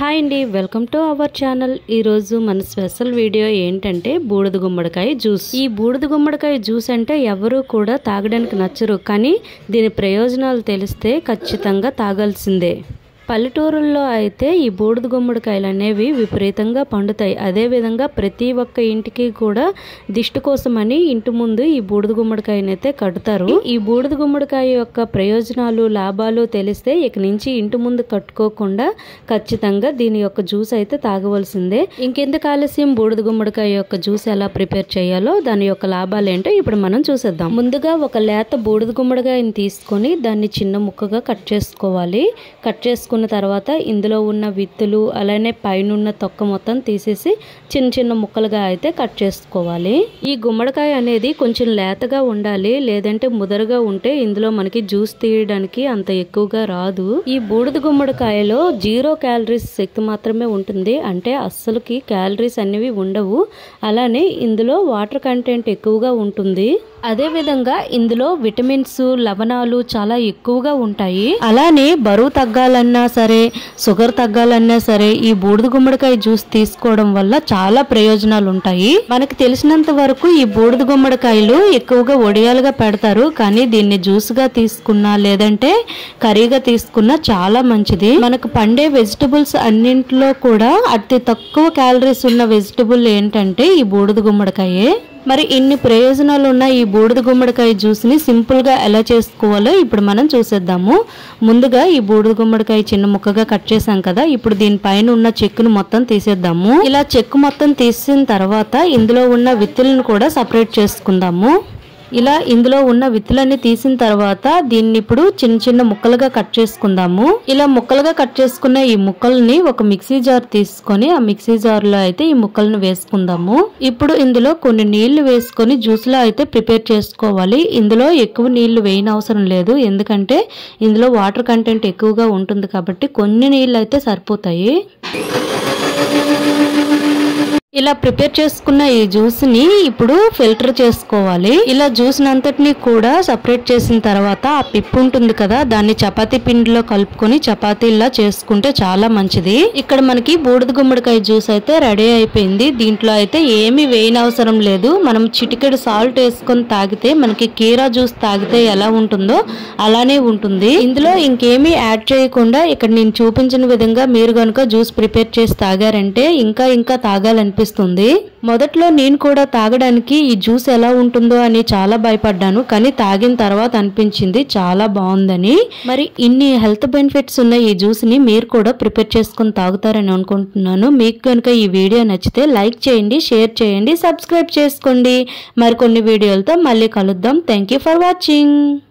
hi అండి welcome to our channel ఈరోజు మన స్పెషల్ వీడియో ఏంటంటే బూడిద గుమ్మడికాయ జ్యూస్ ఈ బూడిద గుమ్మడికాయ జ్యూస్ అంటే ఎవరు కూడా తాగడానికి నచ్చరు కానీ దీని ప్రయోజనాలు తెలిస్తే ఖచ్చితంగా తాగాల్సిందే పల్లెటూరుల్లో అయితే ఈ బూడిద గుమ్మడికాయలు అనేవి విపరీతంగా పండుతాయి అదేవిధంగా ప్రతి ఒక్క ఇంటికి కూడా దిష్టి కోసమని ఇంటి ముందు ఈ బూడిద గుమ్మడికాయని అయితే కడతారు ఈ బూడిద గుమ్మడికాయ యొక్క ప్రయోజనాలు లాభాలు తెలిస్తే ఇక నుంచి ఇంటి ముందు కట్టుకోకుండా ఖచ్చితంగా దీని యొక్క జ్యూస్ అయితే తాగవలసిందే ఇంకెందుకు ఆలస్యం బూడిద గుమ్మడికాయ యొక్క జ్యూస్ ఎలా ప్రిపేర్ చేయాలో దాని యొక్క లాభాలు ఏంటో ఇప్పుడు మనం చూసేద్దాం ముందుగా ఒక లేత బూడిద గుమ్మడికాయని తీసుకొని దాన్ని చిన్న ముక్కగా కట్ చేసుకోవాలి కట్ చేసుకున్న తర్వాత ఇందులో ఉన్న విత్తులు అలానే పైనున్న తొక్క మొత్తం తీసేసి చిన్న చిన్న ముక్కలుగా అయితే కట్ చేసుకోవాలి ఈ గుమ్మడికాయ అనేది కొంచెం లేతగా ఉండాలి లేదంటే ముదరగా ఉంటే ఇందులో మనకి జ్యూస్ తీయడానికి అంత ఎక్కువగా రాదు ఈ బూడిద గుమ్మడికాయలో జీరో క్యాలరీస్ శక్తి మాత్రమే ఉంటుంది అంటే అస్సలుకి క్యాలరీస్ అనేవి ఉండవు అలానే ఇందులో వాటర్ కంటెంట్ ఎక్కువగా ఉంటుంది అదే విధంగా ఇందులో విటమిన్స్ లవణాలు చాలా ఎక్కువగా ఉంటాయి అలానే బరువు తగ్గాలన్నా సరే షుగర్ తగ్గాలన్నా సరే ఈ బూడిద గుమ్మడికాయ జ్యూస్ తీసుకోవడం వల్ల చాలా ప్రయోజనాలు ఉంటాయి మనకి తెలిసినంత వరకు ఈ బూడిద గుమ్మడికాయలు ఎక్కువగా ఒడియాలుగా పెడతారు కానీ దీన్ని జ్యూస్ గా తీసుకున్నా లేదంటే కర్రీగా తీసుకున్నా చాలా మంచిది మనకు పండే వెజిటబుల్స్ అన్నింటిలో కూడా అతి తక్కువ క్యాలరీస్ ఉన్న వెజిటబుల్ ఏంటంటే ఈ బూడిద గుమ్మడికాయే మరి ఇన్ని ప్రయోజనాలు ఉన్న ఈ బూడిద గుమ్మడికాయ జ్యూస్ని సింపుల్గా ఎలా చేసుకోవాలో ఇప్పుడు మనం చూసేద్దాము ముందుగా ఈ బూడిద గుమ్మడికాయ చిన్న ముక్కగా కట్ చేసాం కదా ఇప్పుడు దీనిపైన ఉన్న చెక్కును మొత్తం తీసేద్దాము ఇలా చెక్కు మొత్తం తీసిన తర్వాత ఇందులో ఉన్న విత్తులను కూడా సపరేట్ చేసుకుందాము ఇలా ఇందులో ఉన్న విత్తులన్నీ తీసిన తర్వాత దీన్ని ఇప్పుడు చిన్న చిన్న ముక్కలుగా కట్ చేసుకుందాము ఇలా ముక్కలుగా కట్ చేసుకున్న ఈ ముక్కల్ని ఒక మిక్సీ జార్ తీసుకొని ఆ మిక్సీ జార్ లో అయితే ఈ ముక్కలను వేసుకుందాము ఇప్పుడు ఇందులో కొన్ని నీళ్లు వేసుకొని జ్యూస్ లో అయితే ప్రిపేర్ చేసుకోవాలి ఇందులో ఎక్కువ నీళ్లు వేయనవసరం లేదు ఎందుకంటే ఇందులో వాటర్ కంటెంట్ ఎక్కువగా ఉంటుంది కాబట్టి కొన్ని నీళ్ళు అయితే సరిపోతాయి ఇలా ప్రిపేర్ చేసుకున్న ఈ జ్యూస్ ని ఇప్పుడు ఫిల్టర్ చేసుకోవాలి ఇలా జ్యూస్ అంతటిని కూడా సపరేట్ చేసిన తర్వాత ఆ పిప్పు ఉంటుంది కదా దాన్ని చపాతీ పిండిలో కలుపుకొని చపాతీలా చేసుకుంటే చాలా మంచిది ఇక్కడ మనకి బూడిద గుమ్మడికాయ జ్యూస్ అయితే రెడీ అయిపోయింది దీంట్లో అయితే ఏమీ వేయనవసరం లేదు మనం చిటికెడు సాల్ట్ వేసుకొని తాగితే మనకి కీరా జ్యూస్ తాగితే ఎలా ఉంటుందో అలానే ఉంటుంది ఇందులో ఇంకేమీ యాడ్ చేయకుండా ఇక్కడ నేను చూపించిన విధంగా మీరు కనుక జ్యూస్ ప్రిపేర్ చేసి తాగారంటే ఇంకా ఇంకా తాగాలనిపిస్తుంది మొదట్లో నేను కూడా తాగడానికి ఈ జ్యూస్ ఎలా ఉంటుందో అని చాలా భయపడ్డాను కానీ తాగిన తర్వాత అనిపించింది చాలా బాగుందని మరి ఇన్ని హెల్త్ బెనిఫిట్స్ ఉన్న ఈ జ్యూస్ ని మీరు కూడా ప్రిపేర్ చేసుకుని తాగుతారని అనుకుంటున్నాను మీకు కనుక ఈ వీడియో నచ్చితే లైక్ చేయండి షేర్ చేయండి సబ్స్క్రైబ్ చేసుకోండి మరికొన్ని వీడియోలతో మళ్ళీ కలుద్దాం థ్యాంక్ యూ ఫర్ వాచింగ్